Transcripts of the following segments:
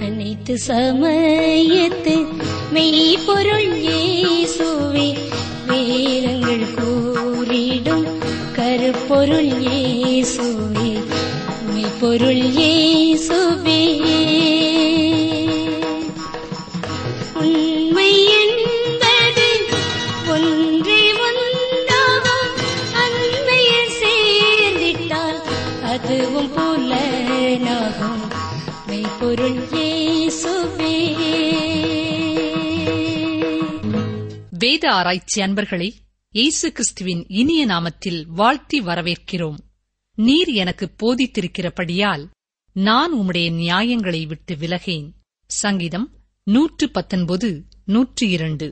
அனைத்து சமயத்து மெய்ப்பொருள் இயேசுவே வேதங்கள் கூறிடும் கருப்பொருள் இயேசுவே மெய்ப்பொருள் இயேசுவே உண்மை என்பது ஒன்றே ஒன்றாகும் அண்மையில் சேர்ந்திட்டால் அதுவும் புலனாகும் மெய்ப்பொருள் இயேசுவே வேத ஆராய்ச்சி அன்பர்களை இயேசு கிறிஸ்துவின் இனிய நாமத்தில் வாழ்த்தி வரவேற்கிறோம் நீர் எனக்கு போதித்திருக்கிறபடியால் நான் உம்முடைய நியாயங்களை விட்டு விலகேன் சங்கீதம் நூற்று பத்தொன்பது நூற்று இரண்டு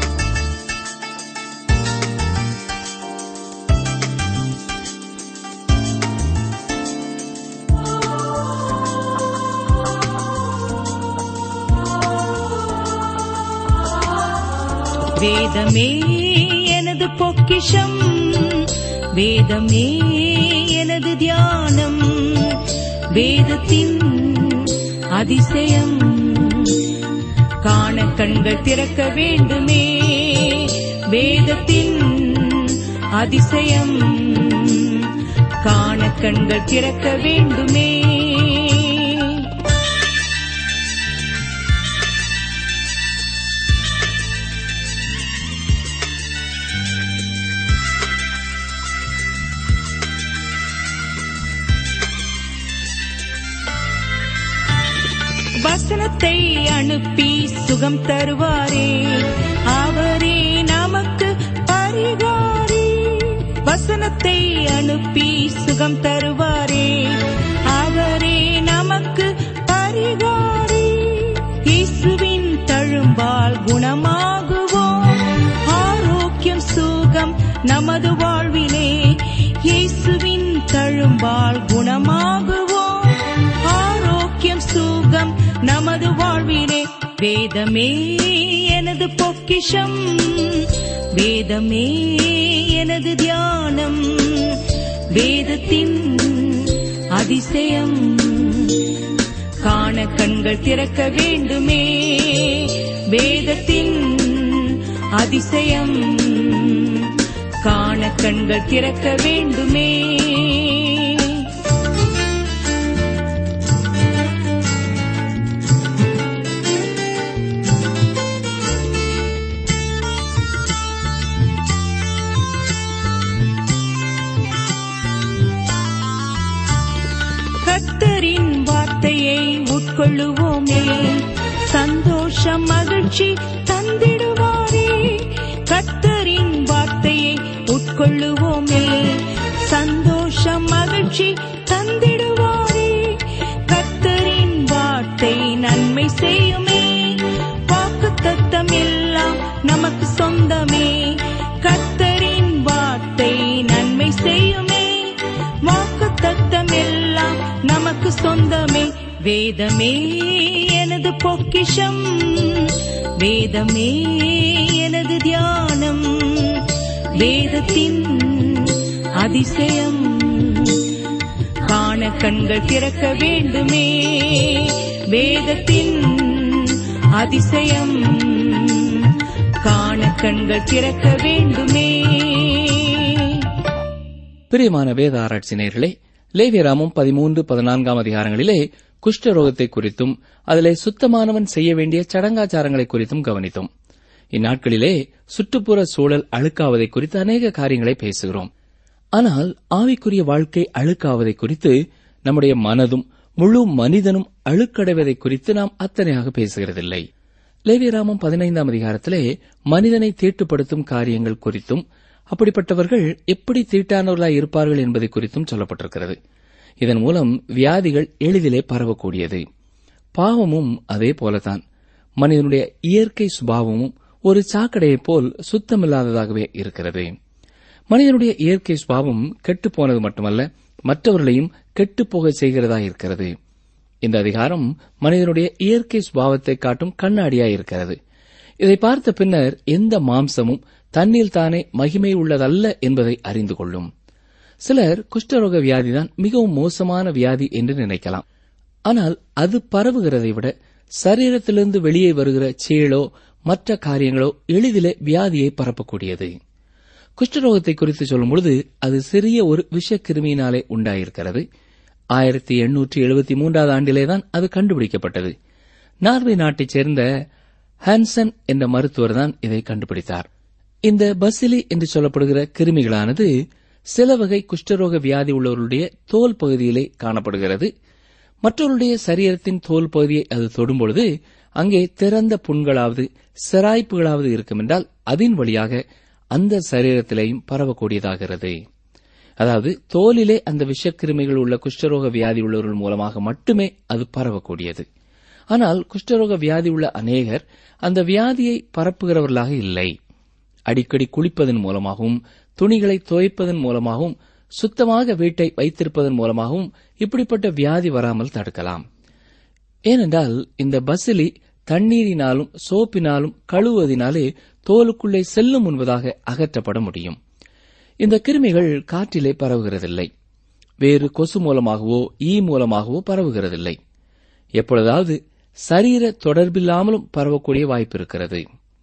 வேதமே எனது பொக்கிஷம் வேதமே எனது தியானம் வேதத்தின் அதிசயம் காண கண்கள் திறக்க வேண்டுமே வேதத்தின் அதிசயம் காண கண்கள் திறக்க வேண்டுமே வசனத்தை அனுப்பி சுகம் தருவாரே அவரே நமக்கு பரிகாரி வசனத்தை அனுப்பி சுகம் தருவாரே அவரே நமக்கு பரிகாரி இயேசுவின் தழும்பால் குணமாகுவோம் ஆரோக்கியம் சுகம் நமது வாழ்விலே இயேசுவின் தழும்பால் குணமாகுவோம் ஆரோக்கியம் சுகம் நமது வாழ்விலே வேதமே எனது பொக்கிஷம் வேதமே எனது தியானம் வேதத்தின் அதிசயம் காண கண்கள் திறக்க வேண்டுமே வேதத்தின் அதிசயம் காண கண்கள் திறக்க வேண்டுமே கர்த்தரின் வார்த்தையை உட்கொள்ளுவோமே சந்தோஷம் மகிழ்ச்சி தந்திடுவாரே கர்த்தரின் வார்த்தையை உட்கொள்ளுவோமே சந்தோஷம் மகிழ்ச்சி தந்திடுவாரே கர்த்தரின் வார்த்தை நன்மை செய்யுமே வாக்கு தத்தம் எல்லாம் நமக்கு சொந்தமே கர்த்தரின் வார்த்தை நன்மை செய்யுமே வாக்கு தத்தம் எல்லாம் நமக்கு சொந்தமே வேதமே எனது பொக்கிஷம் வேதமே எனது தியானம் வேதத்தின் அதிசயம் காண கண்கள் திறக்க வேண்டுமே வேதத்தின் அதிசயம் காண கண்கள் திறக்க வேண்டுமே பிரியமான வேத ஆராய்ச்சி நேயர்களே லேவியராமும் பதிமூன்று பதினான்காம் அதிகாரங்களிலே குஷ்டரோகத்தை குறித்தும் அதிலே சுத்தமானவன் செய்ய வேண்டிய சடங்காச்சாரங்களை குறித்தும் கவனித்தோம் இந்நாட்களிலே சுற்றுப்புற சூழல் அழுக்காவதை குறித்து அநேக காரியங்களை பேசுகிறோம் ஆனால் ஆவிக்குரிய வாழ்க்கை அழுக்காவதை குறித்து நம்முடைய மனதும் முழு மனிதனும் அழுக்கடைவதை குறித்து நாம் அத்தனையாக பேசுகிறதில்லை லேவியராமம் பதினைந்தாம் அதிகாரத்திலே மனிதனை தீட்டுப்படுத்தும் காரியங்கள் குறித்தும் அப்படிப்பட்டவர்கள் எப்படி தீட்டானவர்களாய் இருப்பார்கள் என்பதை குறித்தும் சொல்லப்பட்டிருக்கிறது இதன் மூலம் வியாதிகள் எளிதிலே பரவக்கூடியது பாவமும் அதே போலதான் மனிதனுடைய இயற்கை சுபாவமும் ஒரு சாக்கடையைப் போல் சுத்தமில்லாததாகவே இருக்கிறது மனிதனுடைய இயற்கை சுபாவம் கெட்டுப்போனது மட்டுமல்ல மற்றவர்களையும் கெட்டுப்போக செய்கிறதா இருக்கிறது இந்த அதிகாரம் மனிதனுடைய இயற்கை சுபாவத்தை காட்டும் கண்ணாடியாய் இருக்கிறது இதை பார்த்த பின்னர் எந்த மாம்சமும் தன்னில் தானே மகிமை உள்ளதல்ல என்பதை அறிந்து கொள்ளும் சிலர் குஷ்டரோக வியாதிதான் மிகவும் மோசமான வியாதி என்று நினைக்கலாம் ஆனால் அது பரவுகிறதை விட சரீரத்திலிருந்து வெளியே வருகிற சேளோ மற்ற காரியங்களோ எளிதிலே வியாதியை பரப்பக்கூடியது குஷ்டரோகத்தை குறித்து சொல்லும்பொழுது அது சிறிய ஒரு விஷக்கிருமியினாலே உண்டாயிருக்கிறது ஆயிரத்தி எண்ணூற்றி எழுபத்தி மூன்றாவது ஆண்டிலேதான் அது கண்டுபிடிக்கப்பட்டது நார்வே நாட்டைச் சேர்ந்த ஹான்சன் என்ற மருத்துவர் தான் இதை கண்டுபிடித்தார் இந்த பசிலி என்று சொல்லப்படுகிற கிருமிகளானது சில வகை குஷ்டரோக வியாதி உள்ளவர்களுடைய தோல் பகுதியிலே காணப்படுகிறது மற்றவருடைய சரீரத்தின் தோல் பகுதியை அது தொடும்பொழுது அங்கே திறந்த புண்களாவது சிராய்ப்புகளாவது இருக்குமென்றால் அதன் வழியாக அந்த சரீரத்திலேயும் பரவக்கூடியதாகிறது அதாவது தோலிலே அந்த விஷக்கிருமிகள் உள்ள குஷ்டரோக வியாதி உள்ளவர்கள் மூலமாக மட்டுமே அது பரவக்கூடியது ஆனால் குஷ்டரோக வியாதி உள்ள அநேகர் அந்த வியாதியை பரப்புகிறவர்களாக இல்லை அடிக்கடி குளிப்பதன் மூலமாகவும் துணிகளை துவைப்பதன் மூலமாகவும் சுத்தமாக வீட்டை வைத்திருப்பதன் மூலமாகவும் இப்படிப்பட்ட வியாதி வராமல் தடுக்கலாம் ஏனென்றால் இந்த பசிலி தண்ணீரினாலும் சோப்பினாலும் கழுவுவதினாலே தோலுக்குள்ளே செல்லும் முன்பதாக அகற்றப்பட முடியும் இந்த கிருமிகள் காற்றிலே பரவுகிறதில்லை வேறு கொசு மூலமாகவோ ஈ மூலமாகவோ பரவுகிறதில்லை எப்பொழுதாவது சரீர தொடர்பில்லாமலும் பரவக்கூடிய வாய்ப்பு இருக்கிறது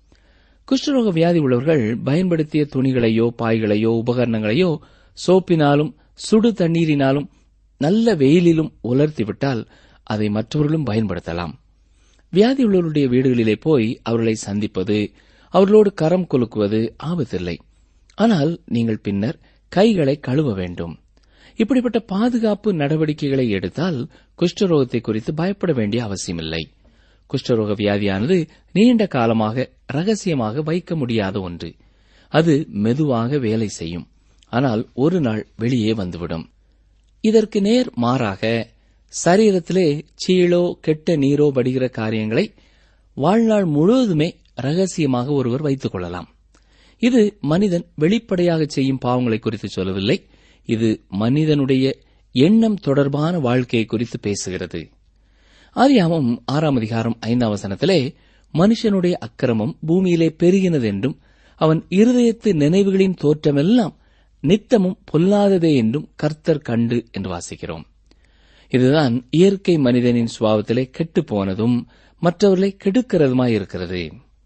குஷ்டரோக வியாதி உள்ளவர்கள் பயன்படுத்திய துணிகளையோ பாய்களையோ உபகரணங்களையோ சோப்பினாலும் சுடு தண்ணீரினாலும் நல்ல வெயிலிலும் உலர்த்திவிட்டால் அதை மற்றவர்களும் பயன்படுத்தலாம் வியாதி உள்ளவருடைய வீடுகளிலே போய் அவர்களை சந்திப்பது அவர்களோடு கரம் குலுக்குவது ஆபத்தில்லை ஆனால் நீங்கள் பின்னர் கைகளை கழுவ வேண்டும் இப்படிப்பட்ட பாதுகாப்பு நடவடிக்கைகளை எடுத்தால் குஷ்டரோகத்தை குறித்து பயப்பட வேண்டிய அவசியமில்லை குஷ்டரோக வியாதியானது நீண்ட காலமாக ரகசியமாக வைக்க முடியாத ஒன்று அது மெதுவாக வேலை செய்யும் ஆனால் ஒரு நாள் வெளியே வந்துவிடும் இதற்கு நேர் மாறாக சரீரத்திலே சீழோ கெட்ட நீரோ படுகிற காரியங்களை வாழ்நாள் முழுவதுமே ரகசியமாக ஒருவர் வைத்துக் கொள்ளலாம் இது மனிதன் வெளிப்படையாக செய்யும் பாவங்களை குறித்து சொல்லவில்லை இது மனிதனுடைய எண்ணம் தொடர்பான வாழ்க்கையை குறித்து பேசுகிறது ஆதியாமம் ஆறாம் அதிகாரம் ஐந்தாம் வசனத்திலே மனுஷனுடைய அக்கிரமம் பூமியிலே பெருகினது என்றும் அவன் இருதயத்து நினைவுகளின் தோற்றமெல்லாம் நித்தமும் பொல்லாததே என்றும் கர்த்தர் கண்டு என்று வாசிக்கிறோம் இதுதான் இயற்கை மனிதனின் சுவாவத்திலே கெட்டுப் போனதும் மற்றவர்களை கெடுக்கிறதுமாயிருக்கிறது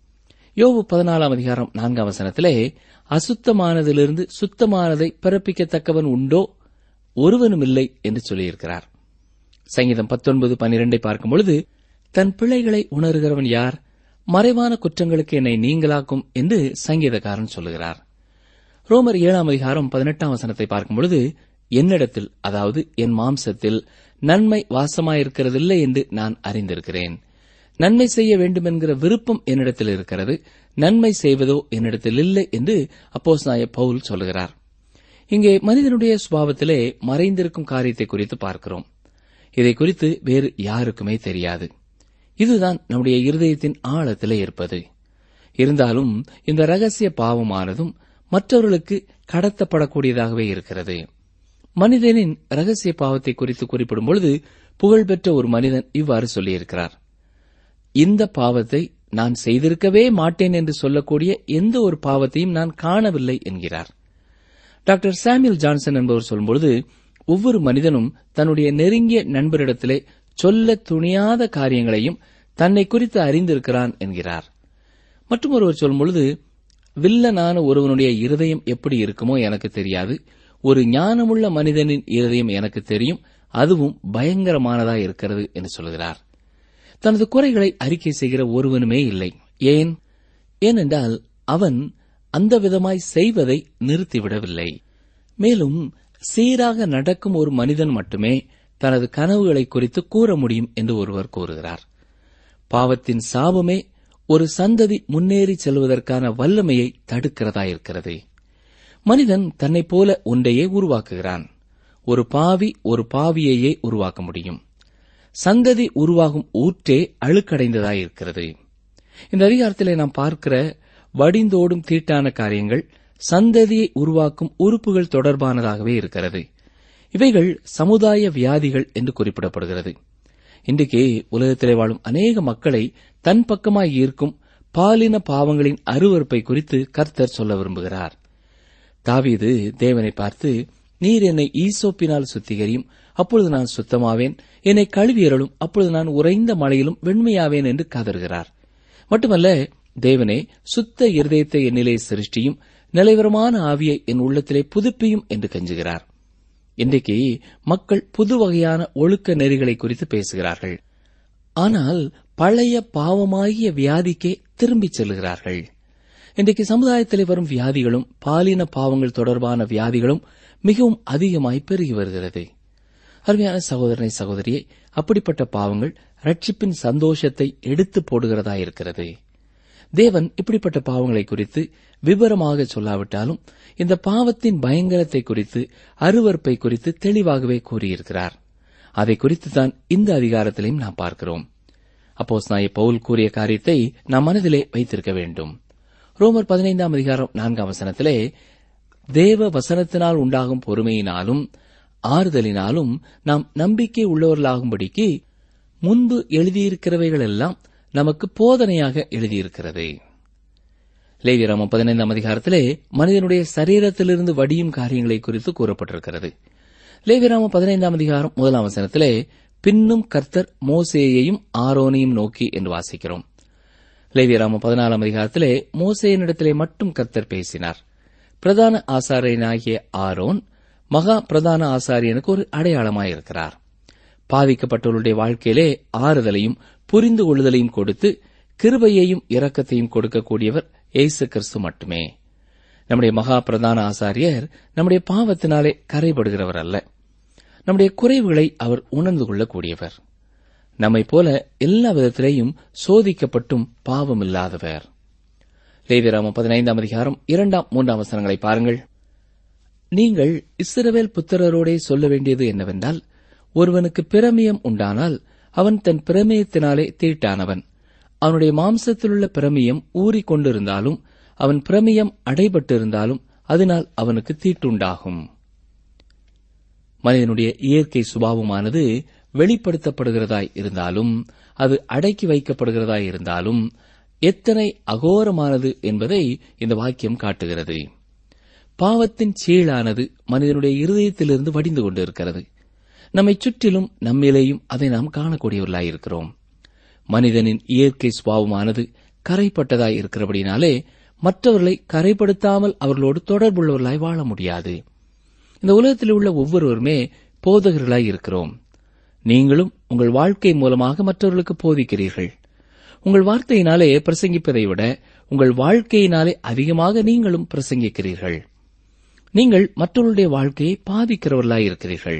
யோபு பதினாலாம் அதிகாரம் நான்காம் வசனத்திலே அசுத்தமானதிலிருந்து சுத்தமானதை பிறப்பிக்கத்தக்கவன் உண்டோ ஒருவனுமில்லை என்று சொல்லியிருக்கிறார் சங்கீதம் பத்தொன்பது பன்னிரண்டை பார்க்கும் பொழுது தன் பிள்ளைகளை உணர்கிறவன் யார் மறைவான குற்றங்களுக்கு என்னை நீங்களாக்கும் என்று சங்கீதக்காரன் சொல்லுகிறார் ரோமர் ஏழாம் அதிகாரம் பதினெட்டாம் வசனத்தை பார்க்கும் பொழுது என்னிடத்தில் அதாவது என் மாம்சத்தில் நன்மை வாசமாயிருக்கிறதில்லை என்று நான் அறிந்திருக்கிறேன் நன்மை செய்ய வேண்டும் என்கிற விருப்பம் என்னிடத்தில் இருக்கிறது நன்மை செய்வதோ என்னிடத்தில் இல்லை என்று அப்போஸ் நாய பவுல் சொல்லுகிறார் இங்கே மனிதனுடைய சுபாவத்திலே மறைந்திருக்கும் காரியத்தை குறித்து பார்க்கிறோம் இதை குறித்து வேறு யாருக்குமே தெரியாது இதுதான் நம்முடைய இருதயத்தின் ஆழத்திலே இருப்பது இருந்தாலும் இந்த ரகசிய பாவமானதும் மற்றவர்களுக்கு கடத்தப்படக்கூடியதாகவே இருக்கிறது மனிதனின் ரகசிய பாவத்தை குறித்து குறிப்பிடும் பொழுது புகழ்பெற்ற ஒரு மனிதன் இவ்வாறு சொல்லியிருக்கிறார் இந்த பாவத்தை நான் செய்திருக்கவே மாட்டேன் என்று சொல்லக்கூடிய எந்த ஒரு பாவத்தையும் நான் காணவில்லை என்கிறார் டாக்டர் சாமுவேல் ஜான்சன் என்பவர் சொல்லும்பொழுது ஒவ்வொரு மனிதனும் தன்னுடைய நெருங்கிய நண்பரிடத்திலே சொல்ல துணியாத காரியங்களையும் தன்னை குறித்து அறிந்திருக்கிறான் என்கிறார் மற்றும் ஒருவர் சொல்லும்பொழுது வில்லனான ஒருவனுடைய இருதயம் எப்படி இருக்குமோ எனக்கு தெரியாது ஒரு ஞானமுள்ள மனிதனின் இருதயம் எனக்கு தெரியும் அதுவும் பயங்கரமானதா இருக்கிறது என்று சொல்கிறார் தனது குறைகளை அறிக்கை செய்கிற ஒருவனுமே இல்லை ஏன் ஏனென்றால் அவன் அந்த விதமாய் செய்வதை நிறுத்திவிடவில்லை மேலும் சீராக நடக்கும் ஒரு மனிதன் மட்டுமே தனது கனவுகளை குறித்து கூற முடியும் என்று ஒருவர் கூறுகிறார் பாவத்தின் சாபமே ஒரு சந்ததி முன்னேறி செல்வதற்கான வல்லமையை தடுக்கிறதாயிருக்கிறது மனிதன் தன்னைப் போல ஒன்றையே உருவாக்குகிறான் ஒரு பாவி ஒரு பாவியையே உருவாக்க முடியும் சந்ததி உருவாகும் ஊற்றே அழுக்கடைந்ததாயிருக்கிறது இந்த அதிகாரத்திலே நாம் பார்க்கிற வடிந்தோடும் தீட்டான காரியங்கள் சந்ததியை உருவாக்கும் உறுப்புகள் தொடர்பானதாகவே இருக்கிறது இவைகள் சமுதாய வியாதிகள் என்று குறிப்பிடப்படுகிறது இன்றைக்கு உலகத்திலே வாழும் அநேக மக்களை தன் பக்கமாய் ஈர்க்கும் பாலின பாவங்களின் அருவறுப்பை குறித்து கர்த்தர் சொல்ல விரும்புகிறார் தாவீது தேவனை பார்த்து நீர் என்னை ஈசோப்பினால் சுத்திகரியும் அப்பொழுது நான் சுத்தமாவேன் என்னை கழுவியறலும் அப்பொழுது நான் உறைந்த மழையிலும் வெண்மையாவேன் என்று கதறுகிறார் மட்டுமல்ல தேவனே சுத்த இருதயத்தை என்னிலே சிருஷ்டியும் நிலைவரமான ஆவியை என் உள்ளத்திலே புதுப்பியும் என்று கெஞ்சுகிறார் இன்றைக்கு மக்கள் புது வகையான ஒழுக்க நெறிகளை குறித்து பேசுகிறார்கள் ஆனால் பழைய பாவமாகிய வியாதிக்கே திரும்பிச் செல்கிறார்கள் இன்றைக்கு சமுதாயத்திலே வரும் வியாதிகளும் பாலின பாவங்கள் தொடர்பான வியாதிகளும் மிகவும் அதிகமாய் பெருகி வருகிறது அருமையான சகோதரனை சகோதரியே அப்படிப்பட்ட பாவங்கள் ரட்சிப்பின் சந்தோஷத்தை எடுத்து போடுகிறதா இருக்கிறது தேவன் இப்படிப்பட்ட பாவங்களை குறித்து விவரமாக சொல்லாவிட்டாலும் இந்த பாவத்தின் பயங்கரத்தை குறித்து அருவறுப்பை குறித்து தெளிவாகவே கூறியிருக்கிறார் அதை குறித்து தான் இந்த அதிகாரத்திலையும் நாம் பார்க்கிறோம் அப்போஸ் நாய பவுல் கூறிய காரியத்தை நாம் மனதிலே வைத்திருக்க வேண்டும் ரோமர் பதினைந்தாம் அதிகாரம் நான்காம் வசனத்திலே தேவ வசனத்தினால் உண்டாகும் பொறுமையினாலும் ஆறுதலினாலும் நாம் நம்பிக்கை உள்ளவர்களாகும்படிக்கு முன்பு எழுதியிருக்கிறவைகள் எல்லாம் நமக்கு போதனையாக எழுதியிருக்கிறது லேவியராமம் பதினைந்தாம் அதிகாரத்திலே மனிதனுடைய சரீரத்திலிருந்து வடியும் காரியங்களை குறித்து கூறப்பட்டிருக்கிறது லேவியராமம் பதினைந்தாம் அதிகாரம் முதலாம் வசனத்திலே பின்னும் கர்த்தர் மோசேயையும் ஆரோனையும் நோக்கி என்று வாசிக்கிறோம் லேவியராமம் பதினாலாம் அதிகாரத்திலே மோசேயனிடத்திலே மட்டும் கர்த்தர் பேசினார் பிரதான ஆசாரியனாகிய ஆரோன் மகா பிரதான ஆசாரியனுக்கு ஒரு அடையாளமாயிருக்கிறார் பாதிக்கப்பட்டவர்களுடைய வாழ்க்கையிலே ஆறுதலையும் புரிந்து கொள்ளுதலையும் கொடுத்து கிருபையையும் இரக்கத்தையும் கொடுக்கக்கூடியவர் இயேசு கிறிஸ்து மட்டுமே நம்முடைய மகா பிரதான ஆசாரியர் நம்முடைய பாவத்தினாலே கரைபடுகிறவர் அல்ல நம்முடைய குறைவுகளை அவர் உணர்ந்து கொள்ளக்கூடியவர் நம்மைப் போல எல்லா விதத்திலேயும் சோதிக்கப்பட்டும் பாவமில்லாதவர் லேவிராமம் பதினைந்தாம் அதிகாரம் இரண்டாம் மூன்றாம் வசனங்களை பாருங்கள் நீங்கள் இஸ்ரவேல் புத்திரரோடே சொல்ல வேண்டியது என்னவென்றால் ஒருவனுக்கு பிரமியம் உண்டானால் அவன் தன் பிரமேயத்தினாலே தீட்டானவன் அவனுடைய மாம்சத்திலுள்ள பிரமியம் ஊறிக் கொண்டிருந்தாலும் அவன் பிரமியம் அடைபட்டிருந்தாலும் அதனால் அவனுக்கு தீட்டுண்டாகும் மனிதனுடைய இயற்கை சுபாவமானது வெளிப்படுத்தப்படுகிறதாய் இருந்தாலும் அது அடக்கி வைக்கப்படுகிறதாய் இருந்தாலும் எத்தனை அகோரமானது என்பதை இந்த வாக்கியம் காட்டுகிறது பாவத்தின் சீழானது மனிதனுடைய இருதயத்திலிருந்து வடிந்து கொண்டிருக்கிறது நம்மை சுற்றிலும் நம்மிலேயும் அதை நாம் காணக்கூடியவர்களாயிருக்கிறோம் மனிதனின் இயற்கை சுபாவமானது கரைப்பட்டதாய் இருக்கிறபடினாலே மற்றவர்களை கரைப்படுத்தாமல் அவர்களோடு தொடர்புள்ளவர்களாய் வாழ முடியாது இந்த உலகத்தில் உள்ள ஒவ்வொருவருமே போதகர்களாய் இருக்கிறோம் நீங்களும் உங்கள் வாழ்க்கை மூலமாக மற்றவர்களுக்கு போதிக்கிறீர்கள் உங்கள் வார்த்தையினாலே பிரசங்கிப்பதை விட உங்கள் வாழ்க்கையினாலே அதிகமாக நீங்களும் பிரசங்கிக்கிறீர்கள் நீங்கள் மற்றவர்களுடைய வாழ்க்கையை பாதிக்கிறவர்களாய் இருக்கிறீர்கள்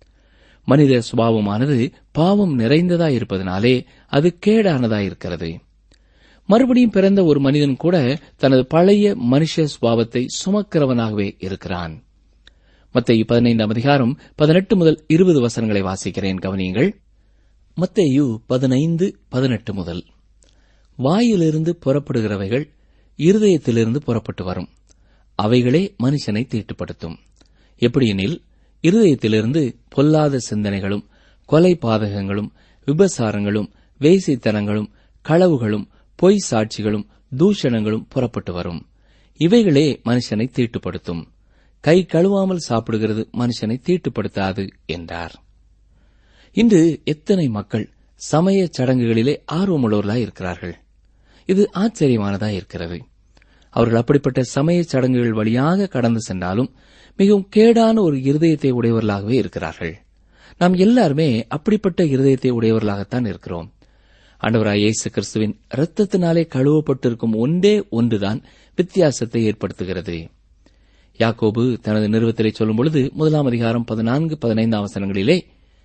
மனித சுபாவமானது பாவம் நிறைந்ததாய் இருப்பதனாலே அது கேடானதாய் இருக்கிறது மறுபடியும் பிறந்த ஒரு மனிதன் கூட தனது பழைய மனுஷ சுபாவத்தை சுமக்கிறவனாகவே இருக்கிறான் மத்தேயு பதினைந்தாம் அதிகாரம் பதினெட்டு முதல் இருபது வசனங்களை வாசிக்கிறேன் கவனியுங்கள் மத்தேயு பதினைந்து பதினெட்டு முதல் வாயிலிருந்து புறப்படுகிறவைகள் இருதயத்திலிருந்து புறப்பட்டு வரும் அவைகளே மனுஷனை தீட்டுப்படுத்தும் எப்படியெனில் இருதயத்திலிருந்து பொல்லாத சிந்தனைகளும் கொலை பாதகங்களும் விபசாரங்களும் வேசித்தனங்களும் களவுகளும் பொய் சாட்சிகளும் தூஷணங்களும் புறப்பட்டு வரும் இவைகளே மனுஷனை தீட்டுப்படுத்தும் கை கழுவாமல் சாப்பிடுகிறது மனுஷனை தீட்டுப்படுத்தாது என்றார் இன்று எத்தனை மக்கள் சமய சடங்குகளிலே ஆர்வமுள்ளவர்களாய் இருக்கிறார்கள் இது ஆச்சரியமானதாய் இருக்கிறது அவர்கள் அப்படிப்பட்ட சமய சடங்குகள் வழியாக கடந்து சென்றாலும் மிகவும் கேடான ஒரு இருதயத்தை உடையவர்களாகவே இருக்கிறார்கள் நாம் எல்லாருமே அப்படிப்பட்ட இருதயத்தை உடையவர்களாகத்தான் இருக்கிறோம் ஆண்டவராய் இயேசு கிறிஸ்துவின் இரத்தத்தினாலே கழுவப்பட்டிருக்கும் ஒன்றே ஒன்றுதான் வித்தியாசத்தை ஏற்படுத்துகிறது யாக்கோபு தனது நிறுவத்திலே சொல்லும் பொழுது முதலாம் அதிகாரம் பதினான்கு பதினைந்தாம் வசனங்களிலே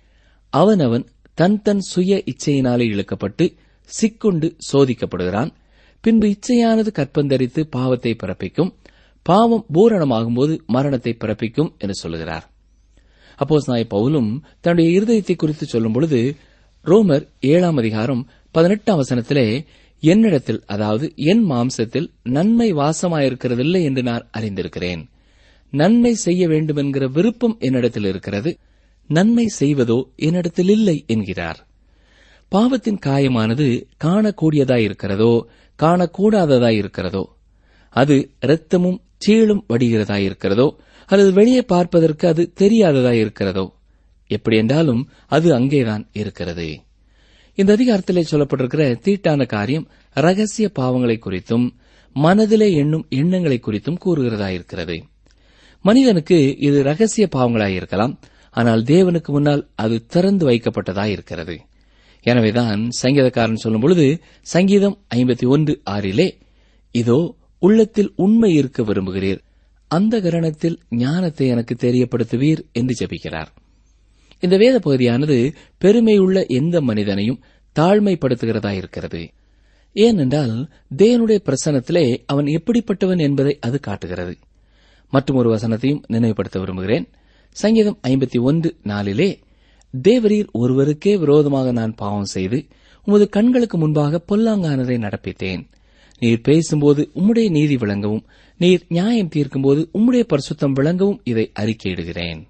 அவனவன் தன் தன் சுய இச்சையினாலே இழுக்கப்பட்டு சிக்குண்டு சோதிக்கப்படுகிறான் பின்பு இச்சையானது கற்பந்தரித்து பாவத்தை பிறப்பிக்கும் பாவம் பூரணமாகும்போது மரணத்தை பிறப்பிக்கும் என்று சொல்லுகிறார் அப்போஸ் நாய் பவுலும் தன்னுடைய இருதயத்தை குறித்து சொல்லும் பொழுது ரோமர் ஏழாம் அதிகாரம் பதினெட்டாம் வசனத்திலே என்னிடத்தில் அதாவது என் மாம்சத்தில் நன்மை வாசமாயிருக்கிறதில்லை என்று நான் அறிந்திருக்கிறேன் நன்மை செய்ய வேண்டும் என்கிற விருப்பம் என்னிடத்தில் இருக்கிறது நன்மை செய்வதோ என்னிடத்தில் இல்லை என்கிறார் பாவத்தின் காயமானது காணக்கூடியதாய் இருக்கிறதோ காணக்கூடாததாய் இருக்கிறதோ அது இரத்தமும் சீழும் வடிகிறதாய் இருக்கிறதோ அல்லது வெளியே பார்ப்பதற்கு அது தெரியாததாய் இருக்கிறதோ எப்படி என்றாலும் அது அங்கேதான் இருக்கிறது இந்த அதிகாரத்திலே சொல்லப்பட்டிருக்கிற தீட்டான காரியம் ரகசிய பாவங்களை குறித்தும் மனதிலே எண்ணும் எண்ணங்களை குறித்தும் கூறுகிறதாயிருக்கிறது மனிதனுக்கு இது ரகசிய பாவங்களாயிருக்கலாம் ஆனால் தேவனுக்கு முன்னால் அது திறந்து வைக்கப்பட்டதாயிருக்கிறது எனவேதான் சங்கீதக்காரன் சொல்லும் பொழுது சங்கீதம் ஐம்பத்தி ஒன்று ஆறிலே இதோ உள்ளத்தில் உண்மை இருக்க விரும்புகிறீர் அந்த கரணத்தில் ஞானத்தை எனக்கு தெரியப்படுத்துவீர் என்று ஜெபிக்கிறார் இந்த வேத பகுதியானது பெருமையுள்ள எந்த மனிதனையும் தாழ்மைப்படுத்துகிறதா இருக்கிறது ஏனென்றால் தேவனுடைய பிரசனத்திலே அவன் எப்படிப்பட்டவன் என்பதை அது காட்டுகிறது மற்றும் ஒரு வசனத்தையும் நினைவுபடுத்த விரும்புகிறேன் சங்கீதம் ஐம்பத்தி ஒன்று நாளிலே தேவரீர் ஒருவருக்கே விரோதமாக நான் பாவம் செய்து உமது கண்களுக்கு முன்பாக பொல்லாங்கானதை நடப்பித்தேன் நீர் பேசும்போது உம்முடைய நீதி விளங்கவும் நீர் நியாயம் தீர்க்கும்போது உம்முடைய பரிசுத்தம் விளங்கவும் இதை அறிக்கையிடுகிறேன்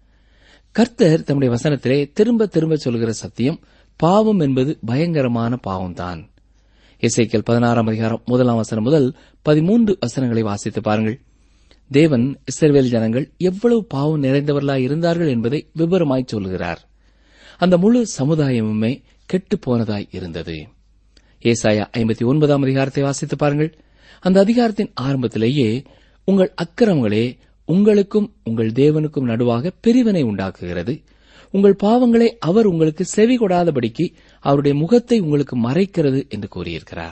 கர்த்தர் தம்முடைய வசனத்திலே திரும்ப திரும்ப சொல்கிற சத்தியம் பாவம் என்பது பயங்கரமான பாவம்தான் இசைக்கல் பதினாறாம் அதிகாரம் முதலாம் வசனம் முதல் பதிமூன்று வசனங்களை வாசித்து பாருங்கள் தேவன் இஸ்ரவேல் ஜனங்கள் எவ்வளவு பாவம் நிறைந்தவர்களாய் இருந்தார்கள் என்பதை விவரமாய் சொல்கிறார் அந்த முழு சமுதாயமுமே கெட்டுப் போனதாய் இருந்தது ஏசாயா ஐம்பத்தி ஒன்பதாம் அதிகாரத்தை வாசித்து பாருங்கள் அந்த அதிகாரத்தின் ஆரம்பத்திலேயே உங்கள் அக்கிரமங்களே உங்களுக்கும் உங்கள் தேவனுக்கும் நடுவாக பிரிவினை உண்டாக்குகிறது உங்கள் பாவங்களை அவர் உங்களுக்கு செவி கொடாதபடிக்கு அவருடைய முகத்தை உங்களுக்கு மறைக்கிறது என்று கூறியிருக்கிறார்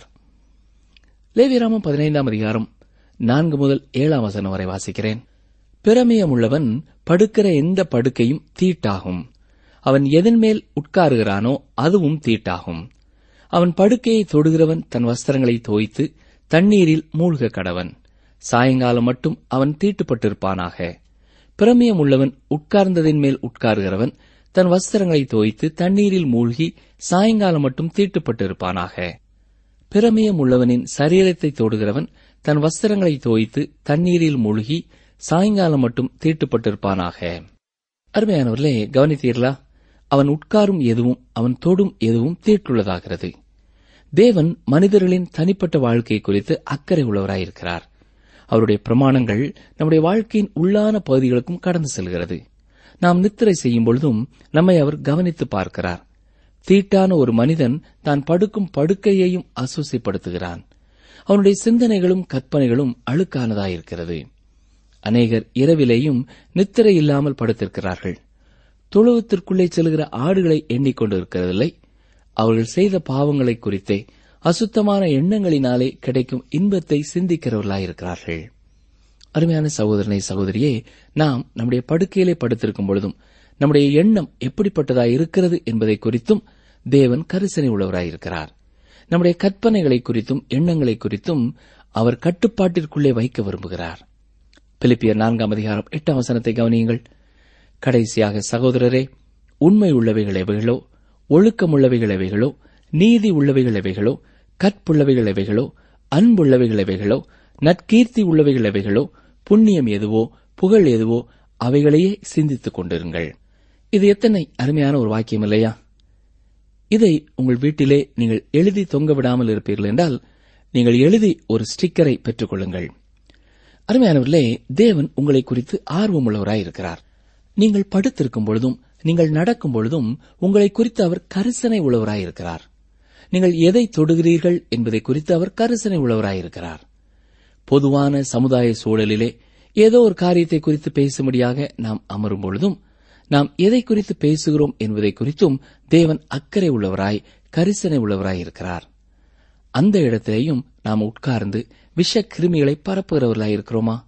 லேவிராமம் பதினைந்தாம் அதிகாரம் நான்கு முதல் ஏழாம் வசனம் வரை வாசிக்கிறேன் பிரமேயமுள்ளவன் படுக்கிற எந்த படுக்கையும் தீட்டாகும் அவன் எதன் மேல் உட்காருகிறானோ அதுவும் தீட்டாகும் அவன் படுக்கையை தொடுகிறவன் தன் வஸ்திரங்களை தோய்த்து தண்ணீரில் மூழ்க கடவன் சாயங்காலம் மட்டும் அவன் தீட்டுப்பட்டிருப்பானாக பிரமியம் உள்ளவன் உட்கார்ந்ததின் மேல் உட்காருகிறவன் தன் வஸ்திரங்களை தோய்த்து தண்ணீரில் மூழ்கி சாயங்காலம் மட்டும் தீட்டுப்பட்டிருப்பானாக பிரமியம் உள்ளவனின் சரீரத்தை தொடுகிறவன் தன் வஸ்திரங்களை தோய்த்து தண்ணீரில் மூழ்கி சாயங்காலம் மட்டும் தீட்டுப்பட்டிருப்பானாக அருமையானவர்களே கவனித்தீர்களா அவன் உட்காரும் எதுவும் அவன் தொடும் எதுவும் தீட்டுள்ளதாகிறது தேவன் மனிதர்களின் தனிப்பட்ட வாழ்க்கை குறித்து அக்கறை உள்ளவராயிருக்கிறார் அவருடைய பிரமாணங்கள் நம்முடைய வாழ்க்கையின் உள்ளான பகுதிகளுக்கும் கடந்து செல்கிறது நாம் நித்திரை செய்யும் பொழுதும் நம்மை அவர் கவனித்து பார்க்கிறார் தீட்டான ஒரு மனிதன் தான் படுக்கும் படுக்கையையும் அசூசிப்படுத்துகிறான் அவனுடைய சிந்தனைகளும் கற்பனைகளும் அழுக்கானதாயிருக்கிறது அநேகர் இரவிலேயும் நித்திரை இல்லாமல் படுத்திருக்கிறார்கள் தொழுவத்திற்குள்ளே செல்கிற ஆடுகளை எண்ணிக்கொண்டிருக்கிறதில்லை அவர்கள் செய்த பாவங்களை குறித்தே அசுத்தமான எண்ணங்களினாலே கிடைக்கும் இன்பத்தை சிந்திக்கிறவர்களாயிருக்கிறார்கள் அருமையான சகோதரனை சகோதரியே நாம் நம்முடைய படுக்கையிலே படுத்திருக்கும் பொழுதும் நம்முடைய எண்ணம் எப்படிப்பட்டதாய் இருக்கிறது என்பதை குறித்தும் தேவன் கரிசனை உள்ளவராயிருக்கிறார் நம்முடைய கற்பனைகளை குறித்தும் எண்ணங்களை குறித்தும் அவர் கட்டுப்பாட்டிற்குள்ளே வைக்க விரும்புகிறார் பிலிப்பியர் நான்காம் அதிகாரம் எட்டாம் வசனத்தை கவனியுங்கள் கடைசியாக சகோதரரே உண்மை உள்ளவைகள் எவைகளோ ஒழுக்கமுள்ளவைகள் எவைகளோ நீதி உள்ளவைகள் எவைகளோ கற்புள்ளவைகள் எவைகளோ அன்புள்ளவைகள் எவைகளோ நற்கீர்த்தி உள்ளவைகள் எவைகளோ புண்ணியம் எதுவோ புகழ் எதுவோ அவைகளையே சிந்தித்துக் கொண்டிருங்கள் இது எத்தனை அருமையான ஒரு வாக்கியம் இல்லையா இதை உங்கள் வீட்டிலே நீங்கள் எழுதி தொங்க விடாமல் இருப்பீர்கள் என்றால் நீங்கள் எழுதி ஒரு ஸ்டிக்கரை பெற்றுக் கொள்ளுங்கள் அருமையானவர்களே தேவன் உங்களை குறித்து ஆர்வமுள்ளவராயிருக்கிறார் நீங்கள் படுத்திருக்கும் பொழுதும் நீங்கள் நடக்கும் பொழுதும் உங்களை குறித்து அவர் கரிசனை உள்ளவராயிருக்கிறார் நீங்கள் எதை தொடுகிறீர்கள் என்பதை குறித்து அவர் கரிசனை உள்ளவராயிருக்கிறார் பொதுவான சமுதாய சூழலிலே ஏதோ ஒரு காரியத்தை குறித்து பேசும்படியாக நாம் அமரும் பொழுதும் நாம் எதை குறித்து பேசுகிறோம் என்பதை குறித்தும் தேவன் அக்கறை உள்ளவராய் கரிசனை உள்ளவராய் இருக்கிறார் அந்த இடத்திலேயும் நாம் உட்கார்ந்து விஷ கிருமிகளை பரப்புகிறவர்களாய் இருக்கிறோமா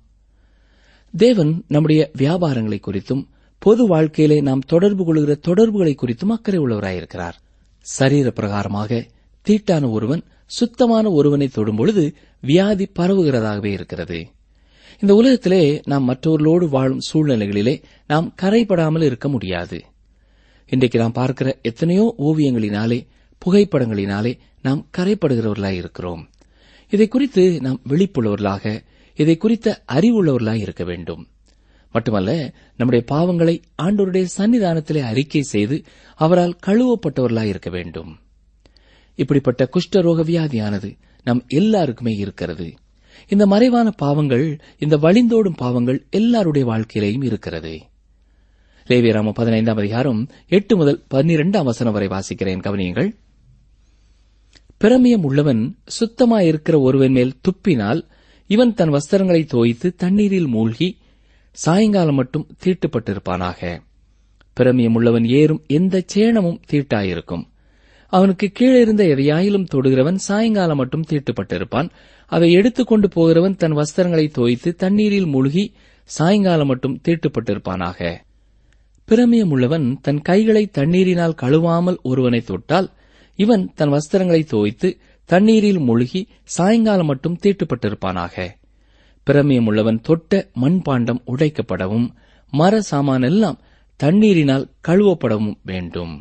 தேவன் நம்முடைய வியாபாரங்களை குறித்தும் பொது வாழ்க்கையிலே நாம் தொடர்பு கொள்கிற தொடர்புகளை குறித்தும் அக்கறை உள்ளவராயிருக்கிறார் சரீர பிரகாரமாக தீட்டான ஒருவன் சுத்தமான ஒருவனை தொடும் பொழுது வியாதி பரவுகிறதாகவே இருக்கிறது இந்த உலகத்திலே நாம் மற்றவர்களோடு வாழும் சூழ்நிலைகளிலே நாம் கரைபடாமல் இருக்க முடியாது இன்றைக்கு நாம் பார்க்கிற எத்தனையோ ஓவியங்களினாலே புகைப்படங்களினாலே நாம் கரைப்படுகிறவர்களாய் இருக்கிறோம் இதை குறித்து நாம் விழிப்புள்ளவர்களாக இதை குறித்த அறிவுள்ளவர்களாய் இருக்க வேண்டும் மட்டுமல்ல நம்முடைய பாவங்களை ஆண்டோருடைய சன்னிதானத்திலே அறிக்கை செய்து அவரால் கழுவப்பட்டவர்களாய் இருக்க வேண்டும் இப்படிப்பட்ட குஷ்டரோக வியாதியானது நம் எல்லாருக்குமே இருக்கிறது இந்த மறைவான பாவங்கள் இந்த வழிந்தோடும் பாவங்கள் எல்லாருடைய வாழ்க்கையிலையும் இருக்கிறது லேவியராம பதினைந்தாம் அதிகாரம் எட்டு முதல் பன்னிரெண்டாம் வசனம் வரை வாசிக்கிறேன் கவனியுங்கள் பிரமியம் உள்ளவன் சுத்தமாயிருக்கிற ஒருவன் மேல் துப்பினால் இவன் தன் வஸ்திரங்களை தோய்த்து தண்ணீரில் மூழ்கி சாயங்காலம் மட்டும் தீட்டுப்பட்டிருப்பானாக பிரமியம் உள்ளவன் ஏறும் எந்த சேணமும் தீட்டாயிருக்கும் அவனுக்கு கீழே இருந்த எதையாயிலும் தொடுகிறவன் சாயங்காலம் மட்டும் தீட்டுப்பட்டிருப்பான் அதை எடுத்துக்கொண்டு போகிறவன் தன் வஸ்திரங்களை தோய்த்து தண்ணீரில் மூழ்கி சாயங்காலம் மட்டும் தீட்டுப்பட்டிருப்பானாக பிரமியம் உள்ளவன் தன் கைகளை தண்ணீரினால் கழுவாமல் ஒருவனை தொட்டால் இவன் தன் வஸ்திரங்களை தோய்த்து தண்ணீரில் மூழ்கி சாயங்காலம் மட்டும் தீட்டுப்பட்டிருப்பானாக பிரமியம் உள்ளவன் தொட்ட மண்பாண்டம் உடைக்கப்படவும் மர சாமான் எல்லாம் தண்ணீரினால் கழுவப்படவும் வேண்டும்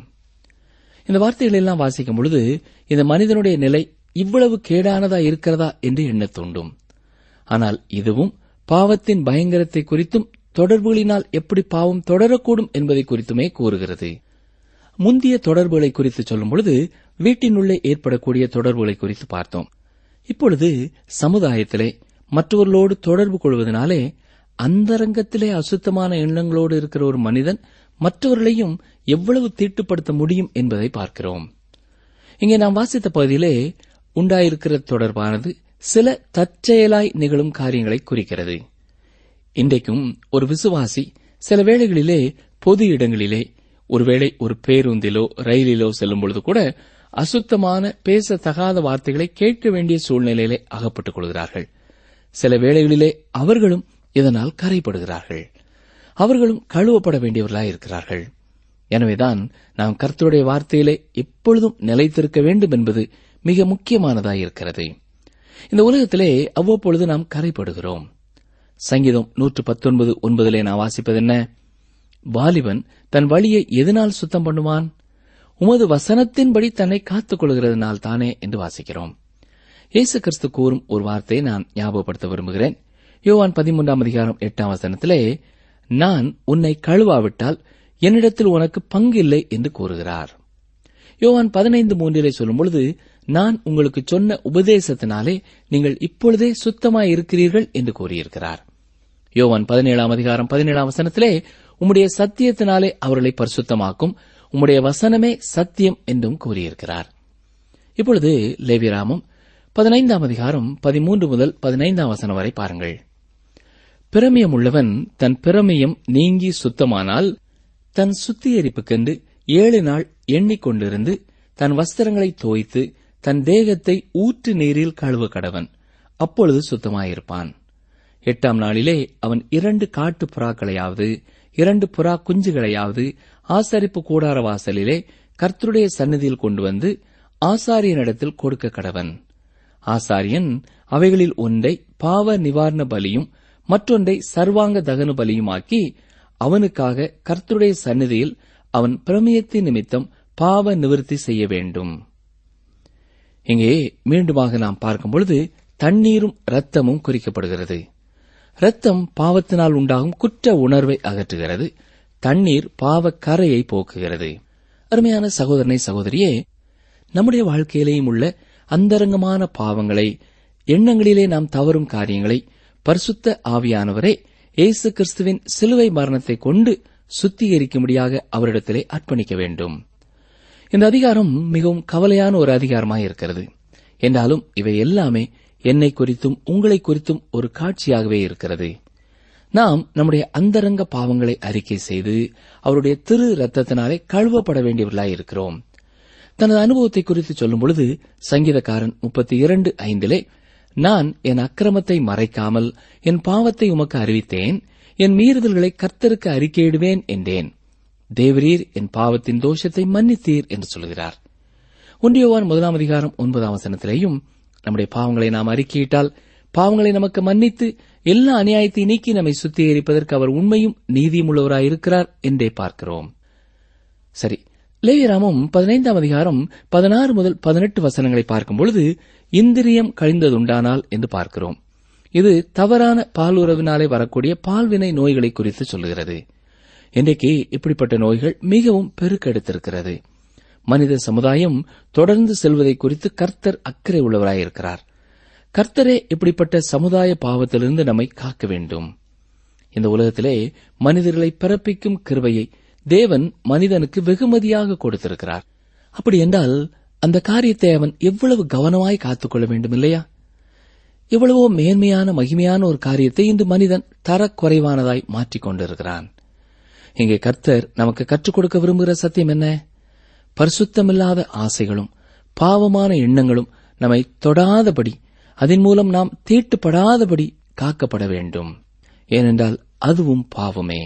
இந்த வார்த்தைகள் எல்லாம் வாசிக்கும் பொழுது இந்த மனிதனுடைய நிலை இவ்வளவு கேடானதா இருக்கிறதா என்று எண்ணத் தூண்டும் ஆனால் இதுவும் பாவத்தின் பயங்கரத்தை குறித்தும் தொடர்புகளினால் எப்படி பாவம் தொடரக்கூடும் என்பதை குறித்துமே கூறுகிறது முந்திய தொடர்புகளை குறித்து சொல்லும் பொழுது வீட்டினுள்ளே ஏற்படக்கூடிய தொடர்புகளை குறித்து பார்த்தோம் இப்பொழுது சமுதாயத்திலே மற்றவர்களோடு தொடர்பு கொள்வதனாலே அந்தரங்கத்திலே அசுத்தமான எண்ணங்களோடு இருக்கிற ஒரு மனிதன் மற்றவர்களையும் எவ்வளவு தீட்டுப்படுத்த முடியும் என்பதை பார்க்கிறோம் இங்கே நாம் வாசித்த பகுதியிலே உண்டாயிருக்கிற தொடர்பானது சில தற்செயலாய் நிகழும் காரியங்களை குறிக்கிறது இன்றைக்கும் ஒரு விசுவாசி சில வேளைகளிலே பொது இடங்களிலே ஒருவேளை ஒரு பேருந்திலோ ரயிலிலோ செல்லும் பொழுது கூட அசுத்தமான பேசத்தகாத வார்த்தைகளை கேட்க வேண்டிய சூழ்நிலையிலே அகப்பட்டுக் கொள்கிறார்கள் சில வேளைகளிலே அவர்களும் இதனால் கரைப்படுகிறார்கள் அவர்களும் கழுவப்பட வேண்டியவர்களாய் இருக்கிறார்கள் எனவேதான் நாம் கர்த்தருடைய வார்த்தையிலே எப்பொழுதும் நிலைத்திருக்க வேண்டும் என்பது மிக முக்கியமானதாய் இருக்கிறது இந்த உலகத்திலே அவ்வப்பொழுது நாம் கரைப்படுகிறோம் சங்கீதம் நூற்று பத்தொன்பது ஒன்பதிலே நான் வாசிப்பது என்ன வாலிபன் தன் வழியை எதனால் சுத்தம் பண்ணுவான் உமது வசனத்தின்படி தன்னை காத்துக் கொள்கிறதுனால் தானே என்று வாசிக்கிறோம் இயேசு கிறிஸ்து கூறும் ஒரு வார்த்தையை நான் ஞாபகப்படுத்த விரும்புகிறேன் யோவான் பதிமூன்றாம் அதிகாரம் எட்டாம் வசனத்திலே நான் உன்னை கழுவாவிட்டால் என்னிடத்தில் உனக்கு பங்கில்லை என்று கூறுகிறார் யோவான் பதினைந்து மூன்றிலே சொல்லும் பொழுது நான் உங்களுக்கு சொன்ன உபதேசத்தினாலே நீங்கள் இப்பொழுதே சுத்தமாய் இருக்கிறீர்கள் என்று கூறியிருக்கிறார் யோவான் பதினேழாம் அதிகாரம் பதினேழாம் வசனத்திலே உம்முடைய சத்தியத்தினாலே அவர்களை பரிசுத்தமாக்கும் உம்முடைய வசனமே சத்தியம் என்றும் கூறியிருக்கிறார் இப்பொழுது லேவிராமம் பதினைந்தாம் அதிகாரம் பதிமூன்று முதல் பதினைந்தாம் வசனம் வரை பாருங்கள் பிரமியம் உள்ளவன் தன் பிரமியம் நீங்கி சுத்தமானால் தன் சுத்திகரிப்புக்கென்று ஏழு நாள் எண்ணிக்கொண்டிருந்து தன் வஸ்திரங்களை தோய்த்து தன் தேகத்தை ஊற்று நீரில் கழுவ கடவன் அப்பொழுது சுத்தமாயிருப்பான் எட்டாம் நாளிலே அவன் இரண்டு காட்டு புறாக்களையாவது இரண்டு புறா குஞ்சுகளையாவது ஆசரிப்பு கூடார வாசலிலே கர்த்தருடைய சந்நிதியில் கொண்டு வந்து ஆசாரியனிடத்தில் கொடுக்க கடவன் ஆசாரியன் அவைகளில் ஒன்றை பாவ நிவாரண பலியும் மற்றொன்றை சர்வாங்க தகன பலியுமாக்கி அவனுக்காக கர்த்தருடைய சந்நிதியில் அவன் பிரமியத்தின் நிமித்தம் பாவ நிவர்த்தி செய்ய வேண்டும் இங்கே மீண்டுமாக நாம் பார்க்கும் பொழுது தண்ணீரும் இரத்தமும் குறிக்கப்படுகிறது இரத்தம் பாவத்தினால் உண்டாகும் குற்ற உணர்வை அகற்றுகிறது தண்ணீர் பாவ கரையை போக்குகிறது அருமையான சகோதரனை சகோதரியே நம்முடைய வாழ்க்கையிலேயும் உள்ள அந்தரங்கமான பாவங்களை எண்ணங்களிலே நாம் தவறும் காரியங்களை பரிசுத்த ஆவியானவரே இயேசு கிறிஸ்துவின் சிலுவை மரணத்தை கொண்டு சுத்திகரிக்கும்படியாக அவரிடத்திலே அர்ப்பணிக்க வேண்டும் இந்த அதிகாரம் மிகவும் கவலையான ஒரு அதிகாரமாக இருக்கிறது என்றாலும் இவை எல்லாமே என்னை குறித்தும் உங்களை குறித்தும் ஒரு காட்சியாகவே இருக்கிறது நாம் நம்முடைய அந்தரங்க பாவங்களை அறிக்கை செய்து அவருடைய திரு ரத்தத்தினாலே கழுவப்பட வேண்டியவர்களாய் இருக்கிறோம் தனது அனுபவத்தை குறித்து சொல்லும் பொழுது சங்கீதக்காரன் முப்பத்தி இரண்டு ஐந்திலே நான் என் அக்கிரமத்தை மறைக்காமல் என் பாவத்தை உமக்கு அறிவித்தேன் என் மீறுதல்களை கர்த்தருக்கு அறிக்கையிடுவேன் என்றேன் தேவரீர் என் பாவத்தின் தோஷத்தை மன்னித்தீர் என்று சொல்கிறார் ஒன்றியவான் முதலாம் அதிகாரம் ஒன்பதாம் வசனத்திலேயும் நம்முடைய பாவங்களை நாம் அறிக்கையிட்டால் பாவங்களை நமக்கு மன்னித்து எல்லா அநியாயத்தை நீக்கி நம்மை சுத்திகரிப்பதற்கு அவர் உண்மையும் நீதியும் உள்ளவராயிருக்கிறார் என்றே பார்க்கிறோம் சரி லேவியராமம் பதினைந்தாம் அதிகாரம் பதினாறு முதல் பதினெட்டு வசனங்களை பார்க்கும் பொழுது இந்திரியம் கழிந்ததுண்டானால் என்று பார்க்கிறோம் இது தவறான பாலுறவினாலே வரக்கூடிய பால்வினை நோய்களை குறித்து சொல்லுகிறது இன்றைக்கு இப்படிப்பட்ட நோய்கள் மிகவும் பெருக்கெடுத்திருக்கிறது மனித சமுதாயம் தொடர்ந்து செல்வதை குறித்து கர்த்தர் அக்கறை உள்ளவராயிருக்கிறார் கர்த்தரே இப்படிப்பட்ட சமுதாய பாவத்திலிருந்து நம்மை காக்க வேண்டும் இந்த உலகத்திலே மனிதர்களை பிறப்பிக்கும் கிருபையை தேவன் மனிதனுக்கு வெகுமதியாக கொடுத்திருக்கிறார் அப்படி என்றால் அந்த காரியத்தை அவன் எவ்வளவு கவனமாய் காத்துக்கொள்ள வேண்டும் இல்லையா எவ்வளவோ மேன்மையான மகிமையான ஒரு காரியத்தை இன்று மனிதன் தரக்குறைவானதாய் மாற்றிக் கொண்டிருக்கிறான் இங்கே கர்த்தர் நமக்கு கற்றுக் கொடுக்க விரும்புகிற சத்தியம் என்ன பரிசுத்தமில்லாத ஆசைகளும் பாவமான எண்ணங்களும் நம்மை தொடாதபடி அதன் மூலம் நாம் தீட்டுப்படாதபடி காக்கப்பட வேண்டும் ஏனென்றால் அதுவும் பாவமே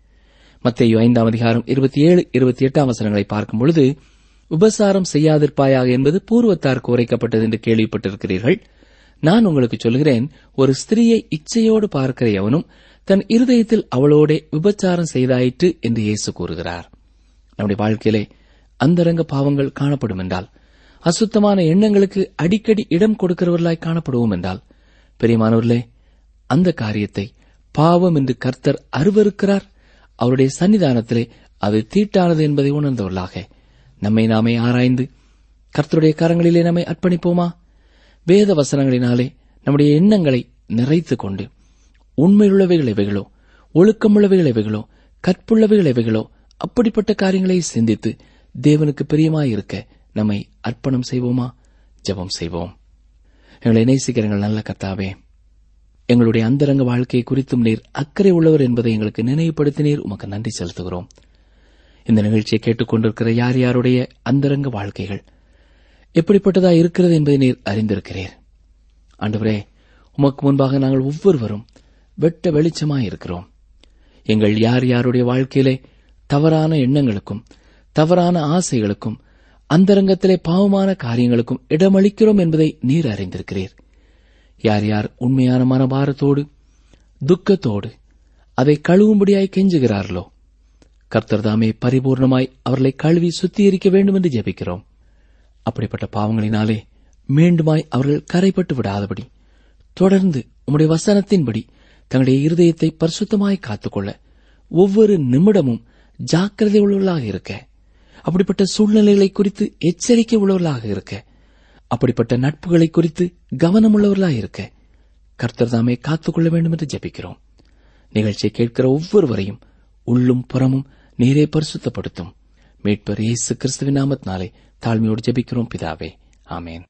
மத்தேயு ஐந்தாம் அதிகாரம் இருபத்தி ஏழு இருபத்தி எட்டாம் வசனங்களை பார்க்கும் பொழுது உபசாரம் செய்யாதிருப்பாயாக என்பது பூர்வத்தாருக்கு உரைக்கப்பட்டது என்று கேள்விப்பட்டிருக்கிறீர்கள் நான் உங்களுக்கு சொல்கிறேன் ஒரு ஸ்திரீயை இச்சையோடு பார்க்கிற எவனும் தன் இருதயத்தில் அவளோடே விபச்சாரம் செய்தாயிற்று என்று இயேசு கூறுகிறார் நம்முடைய வாழ்க்கையிலே அந்தரங்க பாவங்கள் காணப்படும் என்றால் அசுத்தமான எண்ணங்களுக்கு அடிக்கடி இடம் கொடுக்கிறவர்களாய் காணப்படுவோம் என்றால் பெரியமானவர்களே அந்த காரியத்தை பாவம் என்று கர்த்தர் அருவருக்கிறார் அவருடைய சன்னிதானத்திலே அது தீட்டானது என்பதை உணர்ந்தவர்களாக நம்மை நாமே ஆராய்ந்து கர்த்தருடைய கரங்களிலே நம்மை அர்ப்பணிப்போமா வேத வசனங்களினாலே நம்முடைய எண்ணங்களை நிறைத்துக் கொண்டு உண்மையுள்ளவைகள் எவைகளோ ஒழுக்கமுள்ளவைகள் எவைகளோ கற்புள்ளவைகள் எவைகளோ அப்படிப்பட்ட காரியங்களை சிந்தித்து தேவனுக்கு பிரியமாயிருக்க நம்மை அர்ப்பணம் செய்வோமா ஜெபம் செய்வோம் எங்களை நேசிக்கிறங்கள் நல்ல கர்த்தாவே எங்களுடைய அந்தரங்க வாழ்க்கையை குறித்தும் நீர் அக்கறை உள்ளவர் என்பதை எங்களுக்கு நினைவுபடுத்தினீர் உமக்கு நன்றி செலுத்துகிறோம் இந்த நிகழ்ச்சியை கேட்டுக்கொண்டிருக்கிற யார் யாருடைய அந்தரங்க வாழ்க்கைகள் எப்படிப்பட்டதா இருக்கிறது என்பதை நீர் அறிந்திருக்கிறீர் ஆண்டவரே உமக்கு முன்பாக நாங்கள் ஒவ்வொருவரும் வெட்ட வெளிச்சமாயிருக்கிறோம் எங்கள் யார் யாருடைய வாழ்க்கையிலே தவறான எண்ணங்களுக்கும் தவறான ஆசைகளுக்கும் அந்தரங்கத்திலே பாவமான காரியங்களுக்கும் இடமளிக்கிறோம் என்பதை நீர் அறிந்திருக்கிறீர் யார் யார் உண்மையான மனபாரத்தோடு துக்கத்தோடு அதை கழுவும்படியாய் கெஞ்சுகிறார்களோ கர்த்தர் தாமே பரிபூர்ணமாய் அவர்களை கழுவி சுத்திகரிக்க வேண்டும் என்று ஜெபிக்கிறோம் அப்படிப்பட்ட பாவங்களினாலே மீண்டுமாய் அவர்கள் கரைப்பட்டு விடாதபடி தொடர்ந்து உம்முடைய வசனத்தின்படி தங்களுடைய இருதயத்தை பரிசுத்தமாய் காத்துக்கொள்ள ஒவ்வொரு நிமிடமும் ஜாக்கிரதை உள்ளவர்களாக இருக்க அப்படிப்பட்ட சூழ்நிலைகளை குறித்து எச்சரிக்கை உள்ளவர்களாக இருக்க அப்படிப்பட்ட நட்புகளை குறித்து கவனமுள்ளவர்களாக இருக்க கர்த்தர் தாமே காத்துக்கொள்ள வேண்டும் என்று ஜெபிக்கிறோம் நிகழ்ச்சியை கேட்கிற ஒவ்வொருவரையும் உள்ளும் புறமும் நீரே பரிசுத்தப்படுத்தும் மீட்பர் இயேசு கிறிஸ்துவின் நாமத்தினாலே தாழ்மையோடு ஜெபிக்கிறோம் பிதாவே ஆமேன்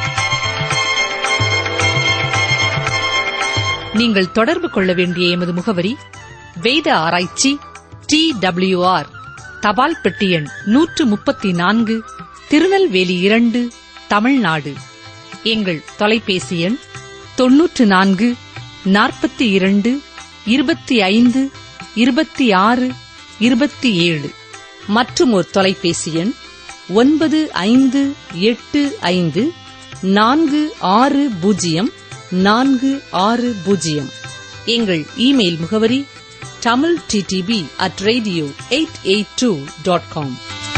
நீங்கள் தொடர்பு கொள்ள வேண்டிய எமது முகவரி வேத ஆராய்ச்சி டி ஆர் தபால் பெட்டி எண் நூற்று முப்பத்தி நான்கு திருநெல்வேலி இரண்டு தமிழ்நாடு எங்கள் தொலைபேசி எண் தொன்னூற்று நான்கு நாற்பத்தி இரண்டு இருபத்தி ஐந்து இருபத்தி ஆறு இருபத்தி ஏழு மற்றும் ஒரு தொலைபேசி எண் ஒன்பது ஐந்து எட்டு ஐந்து நான்கு ஆறு பூஜ்ஜியம் நான்கு ஆறு பூஜ்ஜியம் எங்கள் இமெயில் முகவரி Tamil DTP at radio eight eight two dot com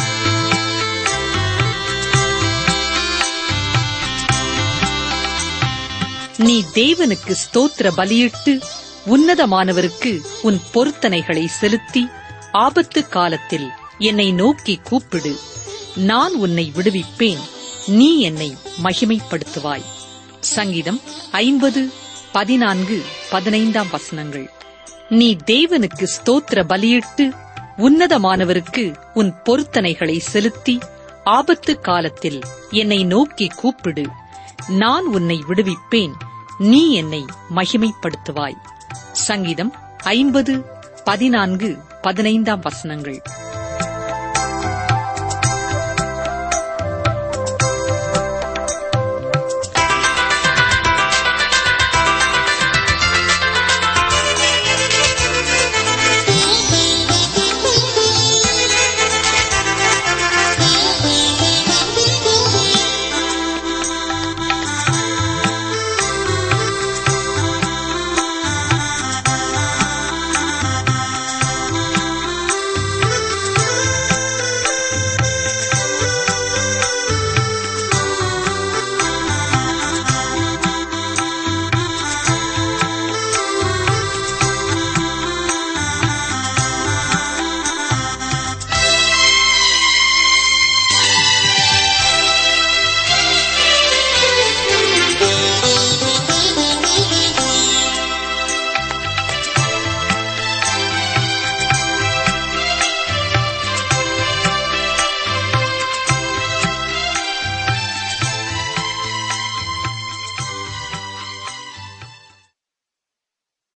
நீ தேவனுக்கு ஸ்தோத்திர பலியிட்டு உன்னதமானவருக்கு உன் பொருத்தனைகளை செலுத்தி ஆபத்து காலத்தில் என்னை நோக்கி கூப்பிடு நான் உன்னை விடுவிப்பேன் நீ என்னை மகிமைப்படுத்துவாய் சங்கீதம் ஐம்பது பதினான்கு பதினைந்தாம் வசனங்கள் நீ தேவனுக்கு ஸ்தோத்திர பலியிட்டு உன்னதமானவருக்கு உன் பொருத்தனைகளை செலுத்தி ஆபத்து காலத்தில் என்னை நோக்கி கூப்பிடு நான் உன்னை விடுவிப்பேன் நீ என்னை மகிமைப்படுத்துவாய் சங்கீதம் ஐம்பது பதினான்கு பதினைந்தாம் வசனங்கள்